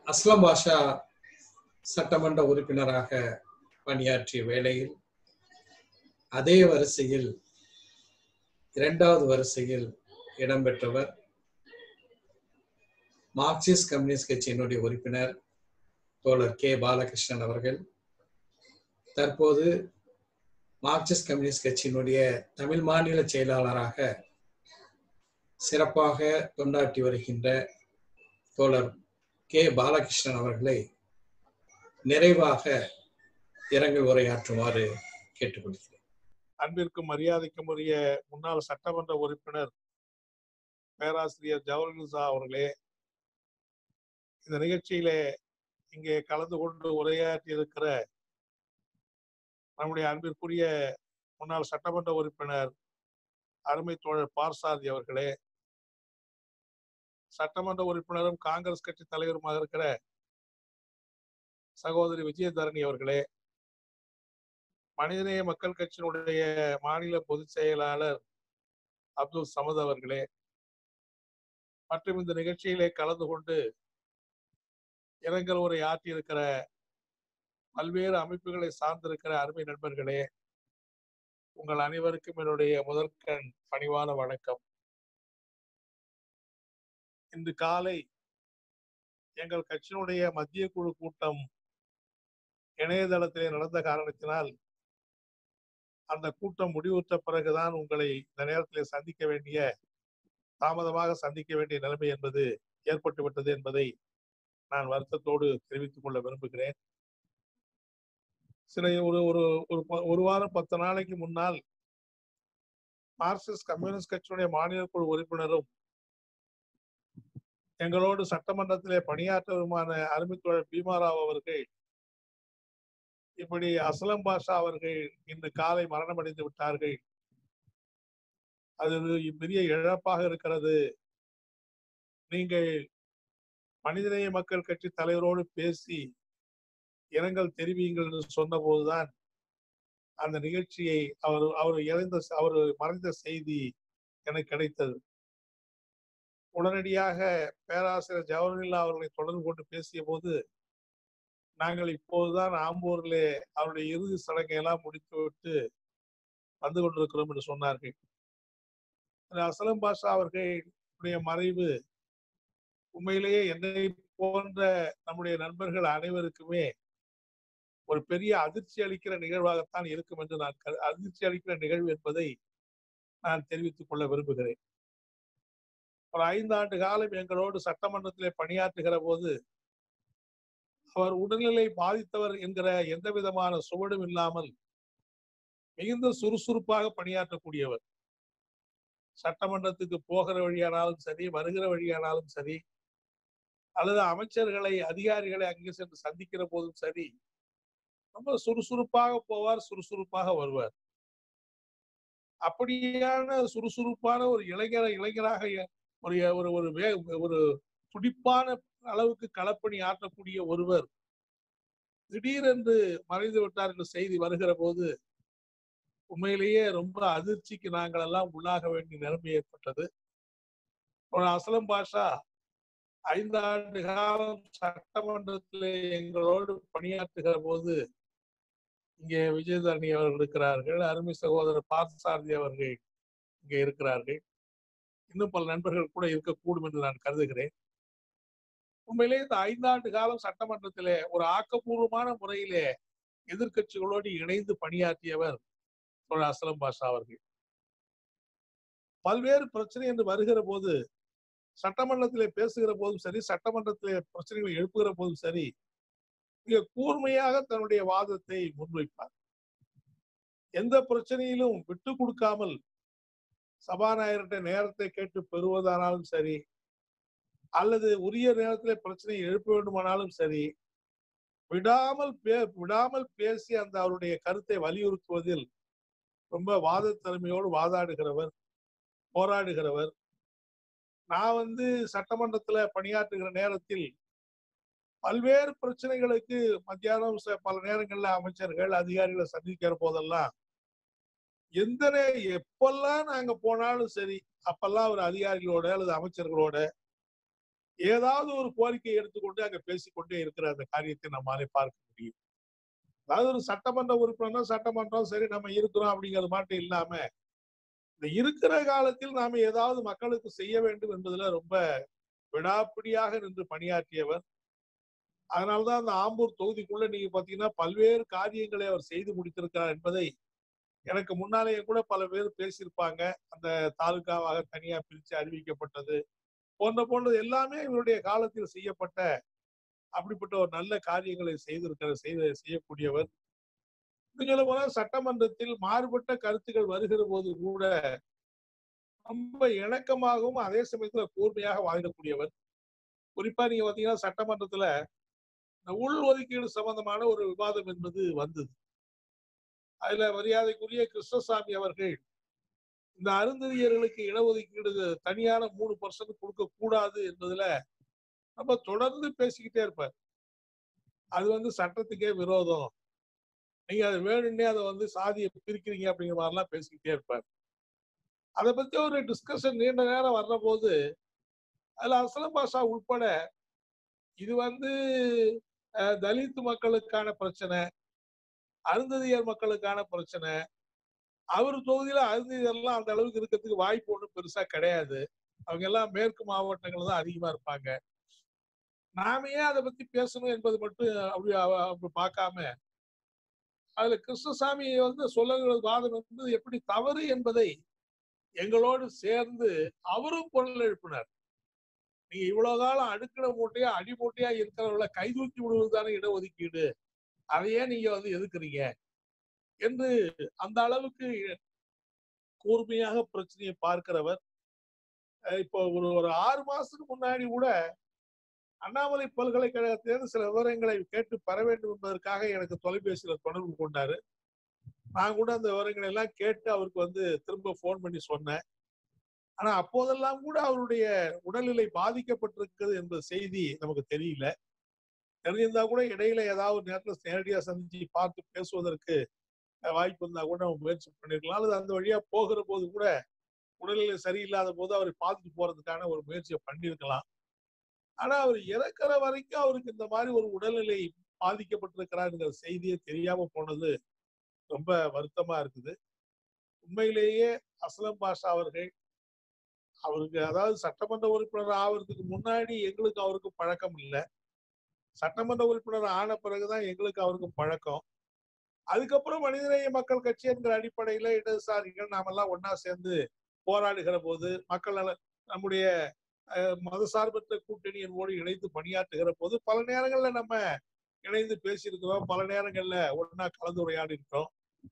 அஸ்லம் பாஷா சட்டமன்ற உறுப்பினராக பணியாற்றிய வேளையில் அதே வரிசையில் இரண்டாவது வரிசையில் இடம்பெற்றவர் மார்க்சிஸ்ட் கம்யூனிஸ்ட் கட்சியினுடைய உறுப்பினர் தோழர் கே பாலகிருஷ்ணன் அவர்கள் தற்போது மார்க்சிஸ்ட் கம்யூனிஸ்ட் கட்சியினுடைய தமிழ் மாநில செயலாளராக சிறப்பாக தொண்டாற்றி வருகின்ற தோழர் கே பாலகிருஷ்ணன் அவர்களை நிறைவாக இரங்கல் உரையாற்றுமாறு கேட்டுக்கொள்கிறேன் அன்பிற்கும் மரியாதைக்கும் உரிய முன்னாள் சட்டமன்ற உறுப்பினர் பேராசிரியர் ஜவஹர்லிசா அவர்களே இந்த நிகழ்ச்சியிலே இங்கே கலந்து கொண்டு உரையாற்றி இருக்கிற நம்முடைய அன்பிற்குரிய முன்னாள் சட்டமன்ற உறுப்பினர் அருமை தோழர் பார்சாரதி அவர்களே சட்டமன்ற உறுப்பினரும் காங்கிரஸ் கட்சி தலைவருமாக இருக்கிற சகோதரி விஜயதரணி அவர்களே மனிதநேய மக்கள் கட்சியினுடைய மாநில பொதுச் செயலாளர் அப்துல் சமத் அவர்களே மற்றும் இந்த நிகழ்ச்சியிலே கலந்து கொண்டு இரங்கல் உரை ஆற்றியிருக்கிற பல்வேறு அமைப்புகளை சார்ந்திருக்கிற அருமை நண்பர்களே உங்கள் அனைவருக்கும் என்னுடைய முதற்கண் பணிவான வணக்கம் இன்று காலை எங்கள் கட்சியினுடைய மத்திய குழு கூட்டம் இணையதளத்திலே நடந்த காரணத்தினால் அந்த கூட்டம் முடிவுற்ற பிறகுதான் உங்களை இந்த நேரத்திலே சந்திக்க வேண்டிய தாமதமாக சந்திக்க வேண்டிய நிலைமை என்பது ஏற்பட்டுவிட்டது என்பதை நான் வருத்தத்தோடு தெரிவித்துக் கொள்ள விரும்புகிறேன் சில ஒரு ஒரு ஒரு ஒரு வாரம் பத்து நாளைக்கு முன்னால் மார்க்சிஸ்ட் கம்யூனிஸ்ட் கட்சியுடைய மாநில குழு உறுப்பினரும் எங்களோடு சட்டமன்றத்திலே பணியாற்றவுமான அருமைத்தோழர் பீமாராவ் அவர்கள் இப்படி அஸ்லம் பாஷா அவர்கள் இன்று காலை மரணமடைந்து விட்டார்கள் அது பெரிய இழப்பாக இருக்கிறது நீங்கள் மனிதநேய மக்கள் கட்சி தலைவரோடு பேசி இரங்கல் தெரிவியுங்கள் என்று சொன்ன போதுதான் அந்த நிகழ்ச்சியை அவர் அவர் இறந்த அவர் மறைந்த செய்தி எனக்கு கிடைத்தது உடனடியாக பேராசிரியர் ஜவஹர்லா அவர்களை தொடர்பு கொண்டு பேசிய போது நாங்கள் இப்போதுதான் ஆம்பூரிலே அவருடைய இறுதி சடங்கை எல்லாம் முடித்துவிட்டு வந்து கொண்டிருக்கிறோம் என்று சொன்னார்கள் அசலம் பாஷா அவர்களுடைய மறைவு உண்மையிலேயே என்னை போன்ற நம்முடைய நண்பர்கள் அனைவருக்குமே ஒரு பெரிய அதிர்ச்சி அளிக்கிற நிகழ்வாகத்தான் இருக்கும் என்று நான் அதிர்ச்சி அளிக்கிற நிகழ்வு என்பதை நான் தெரிவித்துக் கொள்ள விரும்புகிறேன் ஒரு ஐந்தாண்டு காலம் எங்களோடு சட்டமன்றத்திலே பணியாற்றுகிற போது அவர் உடல்நிலை பாதித்தவர் என்கிற எந்த விதமான சுவடும் இல்லாமல் மிகுந்த சுறுசுறுப்பாக பணியாற்றக்கூடியவர் சட்டமன்றத்துக்கு போகிற வழியானாலும் சரி வருகிற வழியானாலும் சரி அல்லது அமைச்சர்களை அதிகாரிகளை அங்கே சென்று சந்திக்கிற போதும் சரி ரொம்ப சுறுசுறுப்பாக போவார் சுறுசுறுப்பாக வருவார் அப்படியான சுறுசுறுப்பான ஒரு இளைஞர இளைஞராக ஒரு ஒரு ஒரு வே ஒரு துடிப்பான அளவுக்கு களப்பணி ஆற்றக்கூடிய ஒருவர் திடீரென்று மறைந்து விட்டார் என்ற செய்தி வருகிற போது உண்மையிலேயே ரொம்ப அதிர்ச்சிக்கு நாங்கள் எல்லாம் உள்ளாக வேண்டிய நிலைமை ஏற்பட்டது அசலம் பாஷா ஐந்தாண்டு காலம் சட்டமன்றத்திலே எங்களோடு பணியாற்றுகிற போது இங்கே விஜயதரணி அவர்கள் இருக்கிறார்கள் அருமை சகோதரர் பார்த்தசாரதி அவர்கள் இங்கே இருக்கிறார்கள் இன்னும் பல நண்பர்கள் கூட இருக்கக்கூடும் என்று நான் கருதுகிறேன் உண்மையிலே இந்த ஐந்தாண்டு காலம் சட்டமன்றத்திலே ஒரு ஆக்கப்பூர்வமான முறையிலே எதிர்கட்சிகளோடு இணைந்து பணியாற்றியவர் தோழர் அஸ்லம் பாஷா அவர்கள் பல்வேறு பிரச்சனை என்று வருகிற போது சட்டமன்றத்திலே பேசுகிற போதும் சரி சட்டமன்றத்திலே பிரச்சனைகளை எழுப்புகிற போதும் சரி மிக கூர்மையாக தன்னுடைய வாதத்தை முன்வைப்பார் எந்த பிரச்சனையிலும் விட்டு கொடுக்காமல் சபாநாயகர்கிட்ட நேரத்தை கேட்டு பெறுவதானாலும் சரி அல்லது உரிய நேரத்தில் பிரச்சனையை எழுப்ப வேண்டுமானாலும் சரி விடாமல் பே விடாமல் பேசி அந்த அவருடைய கருத்தை வலியுறுத்துவதில் ரொம்ப வாத திறமையோடு வாதாடுகிறவர் போராடுகிறவர் நான் வந்து சட்டமன்றத்துல பணியாற்றுகிற நேரத்தில் பல்வேறு பிரச்சனைகளுக்கு மத்தியானம் பல நேரங்கள்ல அமைச்சர்கள் அதிகாரிகளை சந்திக்கிற போதெல்லாம் எந்த எப்பெல்லாம் நாங்க போனாலும் சரி அப்பெல்லாம் ஒரு அதிகாரிகளோட அல்லது அமைச்சர்களோட ஏதாவது ஒரு கோரிக்கையை எடுத்துக்கொண்டு அங்க பேசிக்கொண்டே இருக்கிற அந்த காரியத்தை நம்மாலே பார்க்க முடியும் அதாவது ஒரு சட்டமன்ற உறுப்பினர் சட்டமன்றம் சரி நம்ம இருக்கிறோம் அப்படிங்கிறது மட்டும் இல்லாம இந்த இருக்கிற காலத்தில் நாம ஏதாவது மக்களுக்கு செய்ய வேண்டும் என்பதுல ரொம்ப விடாப்பிடியாக நின்று பணியாற்றியவர் அதனாலதான் அந்த ஆம்பூர் தொகுதிக்குள்ள நீங்க பாத்தீங்கன்னா பல்வேறு காரியங்களை அவர் செய்து முடித்திருக்கிறார் என்பதை எனக்கு முன்னாலேயே கூட பல பேர் பேசியிருப்பாங்க அந்த தாலுகாவாக தனியா பிரிச்சு அறிவிக்கப்பட்டது போன்ற போன்றது எல்லாமே இவருடைய காலத்தில் செய்யப்பட்ட அப்படிப்பட்ட ஒரு நல்ல காரியங்களை செய்திருக்கிற செய்த செய்யக்கூடியவர் சொல்ல போனா சட்டமன்றத்தில் மாறுபட்ட கருத்துக்கள் வருகிற போது கூட ரொம்ப இணக்கமாகவும் அதே சமயத்துல கூர்மையாக வாங்கிடக்கூடியவர் குறிப்பா நீங்க பாத்தீங்கன்னா சட்டமன்றத்துல இந்த உள் ஒதுக்கீடு சம்பந்தமான ஒரு விவாதம் என்பது வந்தது அதுல மரியாதைக்குரிய கிருஷ்ணசாமி அவர்கள் இந்த அருந்ததியர்களுக்கு இடஒதுக்கீடு தனியான மூணு பர்சன்ட் கொடுக்க கூடாது என்பதுல நம்ம தொடர்ந்து பேசிக்கிட்டே இருப்பார் அது வந்து சட்டத்துக்கே விரோதம் நீங்க அது வேணும்னே அதை வந்து சாதியை பிரிக்கிறீங்க அப்படிங்கிற மாதிரிலாம் பேசிக்கிட்டே இருப்பார் அதை பத்தி ஒரு டிஸ்கஷன் நீண்ட நேரம் வர்ற போது அதுல அசலம் பாஷா உட்பட இது வந்து தலித் மக்களுக்கான பிரச்சனை அருந்ததியர் மக்களுக்கான பிரச்சனை அவர் தொகுதியில அருந்ததியர்லாம் அந்த அளவுக்கு இருக்கிறதுக்கு வாய்ப்பு ஒன்றும் பெருசா கிடையாது அவங்க எல்லாம் மேற்கு மாவட்டங்கள் தான் அதிகமா இருப்பாங்க நாம ஏன் அதை பத்தி பேசணும் என்பது மட்டும் அப்படி அப்படி பார்க்காம அதுல கிருஷ்ணசாமி வந்து சொல்லுகிற வாதம் வந்து எப்படி தவறு என்பதை எங்களோடு சேர்ந்து அவரும் குரல் எழுப்பினார் நீங்க இவ்வளவு காலம் அடுக்கிட மூட்டையா அடி மூட்டையா இருக்கிறவங்கள கைதூக்கி விடுவதுதானே இடஒதுக்கீடு அதையே நீங்க வந்து எதுக்குறீங்க என்று அந்த அளவுக்கு கூர்மையாக பிரச்சனையை பார்க்கிறவர் இப்போ ஒரு ஒரு ஆறு மாசத்துக்கு முன்னாடி கூட அண்ணாமலை பல்கலைக்கழகத்திலிருந்து சில விவரங்களை கேட்டு பெற வேண்டும் என்பதற்காக எனக்கு தொலைபேசியில தொடர்பு கொண்டாரு நான் கூட அந்த விவரங்களை எல்லாம் கேட்டு அவருக்கு வந்து திரும்ப போன் பண்ணி சொன்னேன் ஆனா அப்போதெல்லாம் கூட அவருடைய உடல்நிலை பாதிக்கப்பட்டிருக்கிறது என்ற செய்தி நமக்கு தெரியல தெரிஞ்சிருந்தா கூட இடையில ஏதாவது நேரத்துல நேரடியா சந்திச்சு பார்த்து பேசுவதற்கு வாய்ப்பு இருந்தா கூட நம்ம முயற்சி பண்ணிருக்கலாம் அல்லது அந்த வழியா போகிற போது கூட உடல்நிலை சரியில்லாத போது அவரை பார்த்துட்டு போறதுக்கான ஒரு முயற்சியை பண்ணியிருக்கலாம் ஆனா அவர் இறக்குற வரைக்கும் அவருக்கு இந்த மாதிரி ஒரு உடல்நிலை பாதிக்கப்பட்டிருக்கிறாருங்கிற செய்தியே தெரியாம போனது ரொம்ப வருத்தமா இருக்குது உண்மையிலேயே அஸ்லம் பாஷா அவர்கள் அவருக்கு அதாவது சட்டமன்ற உறுப்பினர் ஆவறதுக்கு முன்னாடி எங்களுக்கு அவருக்கு பழக்கம் இல்லை சட்டமன்ற உறுப்பினர் ஆன பிறகுதான் எங்களுக்கு அவருக்கு பழக்கம் அதுக்கப்புறம் மனிதநேய மக்கள் கட்சி என்கிற அடிப்படையில இடதுசாரிகள் நாமெல்லாம் ஒன்னா சேர்ந்து போராடுகிற போது மக்கள் நல நம்முடைய மதசார்பற்ற கூட்டணி என்போடு இணைந்து பணியாற்றுகிற போது பல நேரங்கள்ல நம்ம இணைந்து பேசியிருக்கிறோம் பல நேரங்கள்ல ஒன்னா கலந்துரையாடி இருக்கிறோம்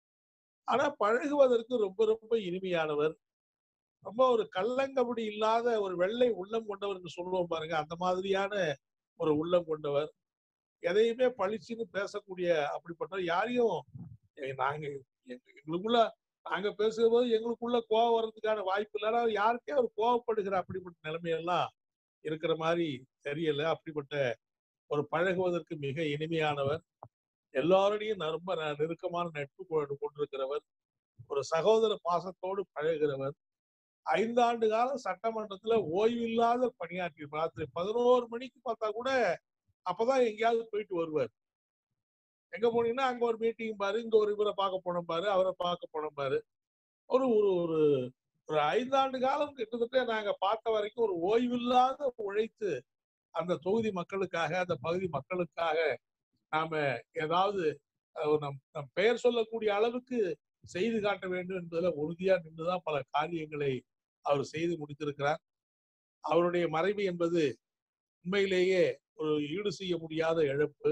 ஆனா பழகுவதற்கு ரொம்ப ரொம்ப இனிமையானவர் ரொம்ப ஒரு கள்ளங்கபடி இல்லாத ஒரு வெள்ளை உள்ளம் கொண்டவர் சொல்லுவோம் பாருங்க அந்த மாதிரியான ஒரு உள்ளம் கொண்டவர் எதையுமே பழிச்சுன்னு பேசக்கூடிய அப்படிப்பட்ட யாரையும் நாங்க எங்களுக்குள்ள நாங்க பேசுகிற போது எங்களுக்குள்ள கோவம் வர்றதுக்கான வாய்ப்பு இல்லைன்னா யாருக்கே அவர் கோவப்படுகிற அப்படிப்பட்ட நிலைமையெல்லாம் இருக்கிற மாதிரி தெரியல அப்படிப்பட்ட ஒரு பழகுவதற்கு மிக இனிமையானவர் எல்லாரோடையும் ரொம்ப நெருக்கமான நட்பு கொண்டிருக்கிறவர் ஒரு சகோதர பாசத்தோடு பழகுகிறவர் ஐந்தாண்டு காலம் சட்டமன்றத்துல ஓய்வில்லாத பணியாற்றி ராத்திரி பதினோரு மணிக்கு பார்த்தா கூட அப்பதான் எங்கேயாவது போயிட்டு வருவார் எங்க போனீங்கன்னா அங்க ஒரு மீட்டிங் பாரு இங்க ஒரு இவரை பார்க்க போனோம் பாரு அவரை பார்க்க போனோம் பாரு ஒரு ஒரு ஒரு ஒரு ஐந்தாண்டு காலம் கிட்டத்தட்ட நாங்க பார்த்த வரைக்கும் ஒரு ஓய்வில்லாத உழைத்து அந்த தொகுதி மக்களுக்காக அந்த பகுதி மக்களுக்காக நாம ஏதாவது நம் நம் பெயர் சொல்லக்கூடிய அளவுக்கு செய்து காட்ட வேண்டும் என்பதுல உறுதியா நின்றுதான் பல காரியங்களை அவர் செய்து முடித்திருக்கிறார் அவருடைய மறைவு என்பது உண்மையிலேயே ஒரு ஈடு செய்ய முடியாத இழப்பு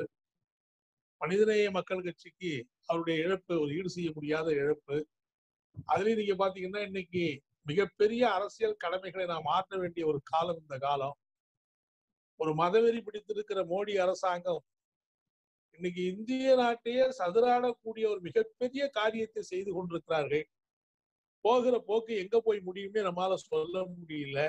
மனிதநேய மக்கள் கட்சிக்கு அவருடைய இழப்பு ஒரு ஈடு செய்ய முடியாத இழப்பு அதுலயும் நீங்க பாத்தீங்கன்னா இன்னைக்கு மிகப்பெரிய அரசியல் கடமைகளை நாம் ஆற்ற வேண்டிய ஒரு காலம் இந்த காலம் ஒரு மதவெறி பிடித்திருக்கிற மோடி அரசாங்கம் இன்னைக்கு இந்திய நாட்டையே சதுராடக்கூடிய ஒரு மிகப்பெரிய காரியத்தை செய்து கொண்டிருக்கிறார்கள் போகிற போக்கு எங்க போய் முடியும்னு நம்மளால சொல்ல முடியல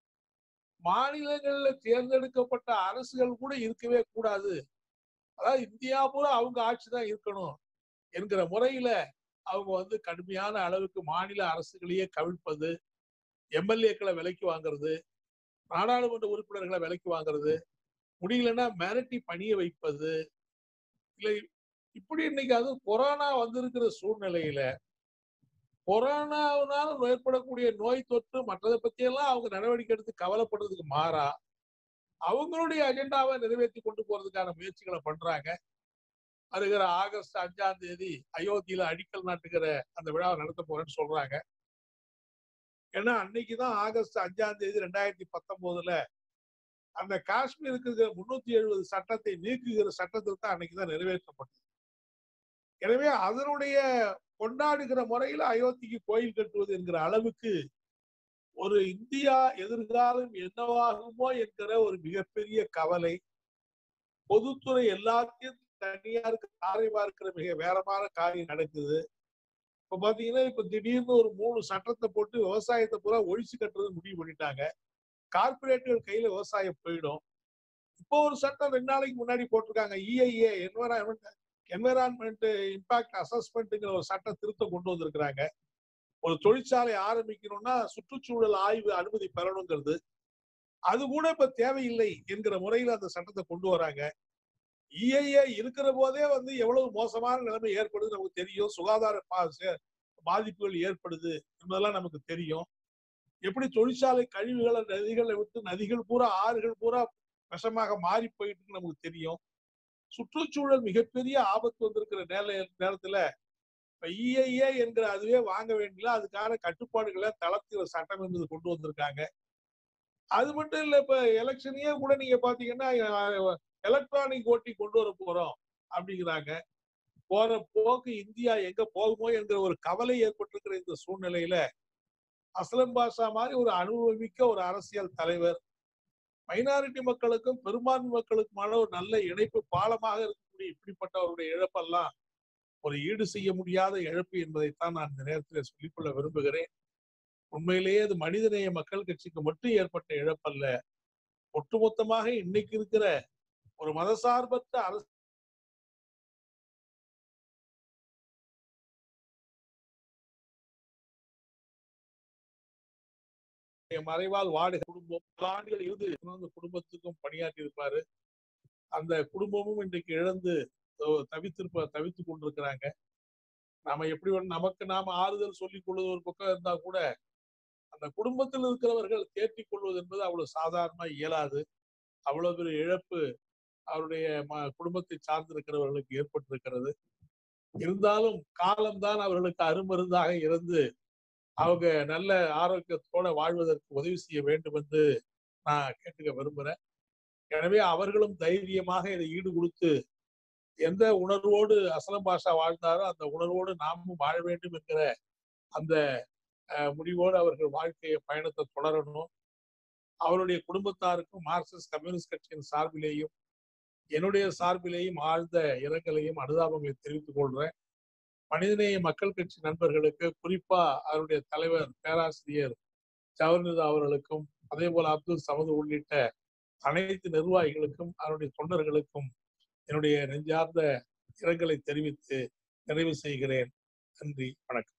மாநிலங்கள்ல தேர்ந்தெடுக்கப்பட்ட அரசுகள் கூட இருக்கவே கூடாது அதாவது இந்தியா பூரா அவங்க ஆட்சி தான் இருக்கணும் என்கிற முறையில அவங்க வந்து கடுமையான அளவுக்கு மாநில அரசுகளையே கவிழ்ப்பது எம்எல்ஏக்களை விலைக்கு வாங்குறது நாடாளுமன்ற உறுப்பினர்களை விலைக்கு வாங்குறது முடியலன்னா மிரட்டி பணிய வைப்பது இல்லை இப்படி இன்னைக்கு அது கொரோனா வந்திருக்கிற சூழ்நிலையில கொரோனாவினால் ஏற்படக்கூடிய நோய் தொற்று மற்றதை பத்தி எல்லாம் அவங்க நடவடிக்கை எடுத்து கவலைப்படுறதுக்கு மாறா அவங்களுடைய அஜெண்டாவை நிறைவேற்றி கொண்டு போறதுக்கான முயற்சிகளை பண்றாங்க வருகிற ஆகஸ்ட் அஞ்சாம் தேதி அயோத்தியில அடிக்கல் நாட்டுகிற அந்த விழாவை நடத்த போறேன்னு சொல்றாங்க ஏன்னா அன்னைக்குதான் ஆகஸ்ட் அஞ்சாம் தேதி ரெண்டாயிரத்தி பத்தொன்பதுல அந்த காஷ்மீருக்கு இருக்கிற முன்னூத்தி எழுபது சட்டத்தை நீக்குகிற சட்டத்திருத்தம் அன்னைக்குதான் நிறைவேற்றப்பட்டது எனவே அதனுடைய கொண்டாடுகிற முறையில அயோத்திக்கு கோயில் கட்டுவது என்கிற அளவுக்கு ஒரு இந்தியா எதிர்காலம் என்னவாகுமோ என்கிற ஒரு மிகப்பெரிய கவலை பொதுத்துறை எல்லாத்தையும் தனியாருக்கு தாரை பார்க்கிற மிக வேறமான காரியம் நடக்குது இப்ப பாத்தீங்கன்னா இப்ப திடீர்னு ஒரு மூணு சட்டத்தை போட்டு விவசாயத்தை பூரா ஒழிச்சு கட்டுறது முடிவு பண்ணிட்டாங்க கார்பரேட்டுகள் கையில விவசாயம் போயிடும் இப்போ ஒரு சட்டம் ரெண்டு நாளைக்கு முன்னாடி போட்டிருக்காங்க இஐஏ என்வரான்மெண்ட் என்வரான்மெண்ட் இம்பாக்ட் அசஸ்மெண்ட்ங்கிற ஒரு சட்ட திருத்தம் கொண்டு வந்திருக்கிறாங்க ஒரு தொழிற்சாலை ஆரம்பிக்கணும்னா சுற்றுச்சூழல் ஆய்வு அனுமதி பெறணுங்கிறது அது கூட இப்ப தேவையில்லை என்கிற முறையில அந்த சட்டத்தை கொண்டு வராங்க இஐஏ இருக்கிற போதே வந்து எவ்வளவு மோசமான நிலைமை ஏற்படுது நமக்கு தெரியும் சுகாதார பாதிப்புகள் ஏற்படுது என்பதெல்லாம் நமக்கு தெரியும் எப்படி தொழிற்சாலை கழிவுகளை நதிகளை விட்டு நதிகள் பூரா ஆறுகள் பூரா விஷமாக மாறி போயிட்டு நமக்கு தெரியும் சுற்றுச்சூழல் மிகப்பெரிய ஆபத்து வந்திருக்கிற நேர நேரத்துல இப்ப இஐஏ என்கிற அதுவே வாங்க வேண்டிய அதுக்கான கட்டுப்பாடுகளை தளர்த்துகிற சட்டம் என்பது கொண்டு வந்திருக்காங்க அது மட்டும் இல்ல இப்ப எலெக்ஷனையே கூட நீங்க பாத்தீங்கன்னா எலக்ட்ரானிக் ஓட்டி கொண்டு வர போறோம் அப்படிங்கிறாங்க போற போக்கு இந்தியா எங்க போகுமோ என்கிற ஒரு கவலை ஏற்பட்டிருக்கிற இந்த சூழ்நிலையில அஸ்லம் பாஷா மாதிரி ஒரு அனுபவமிக்க ஒரு அரசியல் தலைவர் மைனாரிட்டி மக்களுக்கும் பெரும்பான்மை மக்களுக்குமான ஒரு நல்ல இணைப்பு பாலமாக இருக்கக்கூடிய இப்படிப்பட்டவருடைய இழப்பெல்லாம் ஒரு ஈடு செய்ய முடியாத இழப்பு என்பதைத்தான் நான் இந்த நேரத்தில் சொல்லிக்கொள்ள விரும்புகிறேன் உண்மையிலேயே அது மனிதநேய மக்கள் கட்சிக்கு மட்டும் ஏற்பட்ட இழப்பல்ல ஒட்டுமொத்தமாக இன்னைக்கு இருக்கிற ஒரு மதசார்பற்ற அரசு மறைவால் வாடு குடும்பம் பல ஆண்டுகள் இருந்து அந்த குடும்பத்துக்கும் பணியாற்றி இருப்பாரு அந்த குடும்பமும் இன்றைக்கு இழந்து தவித்திருப்ப தவித்துக் கொண்டிருக்கிறாங்க நாம எப்படி நமக்கு நாம ஆறுதல் சொல்லிக் கொள்வது ஒரு பக்கம் இருந்தா கூட அந்த குடும்பத்தில் இருக்கிறவர்கள் தேற்றிக் கொள்வது என்பது அவ்வளவு சாதாரணமா இயலாது அவ்வளவு பெரிய இழப்பு அவருடைய குடும்பத்தை சார்ந்திருக்கிறவர்களுக்கு ஏற்பட்டிருக்கிறது இருந்தாலும் காலம்தான் அவர்களுக்கு அருமருந்தாக இருந்து அவங்க நல்ல ஆரோக்கியத்தோட வாழ்வதற்கு உதவி செய்ய வேண்டும் என்று நான் கேட்டுக்க விரும்புறேன் எனவே அவர்களும் தைரியமாக இதை ஈடு கொடுத்து எந்த உணர்வோடு அசலம் பாஷா வாழ்ந்தாரோ அந்த உணர்வோடு நாமும் வாழ வேண்டும் என்கிற அந்த முடிவோடு அவர்கள் வாழ்க்கையை பயணத்தை தொடரணும் அவருடைய குடும்பத்தாருக்கும் மார்க்சிஸ்ட் கம்யூனிஸ்ட் கட்சியின் சார்பிலேயும் என்னுடைய சார்பிலேயும் ஆழ்ந்த இரங்கலையும் அனுதாபங்களையும் தெரிவித்துக் கொள்றேன் மனிதநேய மக்கள் கட்சி நண்பர்களுக்கு குறிப்பா அவருடைய தலைவர் பேராசிரியர் ஜவஹர்நிதா அவர்களுக்கும் அதே போல அப்துல் சமது உள்ளிட்ட அனைத்து நிர்வாகிகளுக்கும் அவருடைய தொண்டர்களுக்கும் என்னுடைய நெஞ்சார்ந்த இரங்கலை தெரிவித்து நிறைவு செய்கிறேன் நன்றி வணக்கம்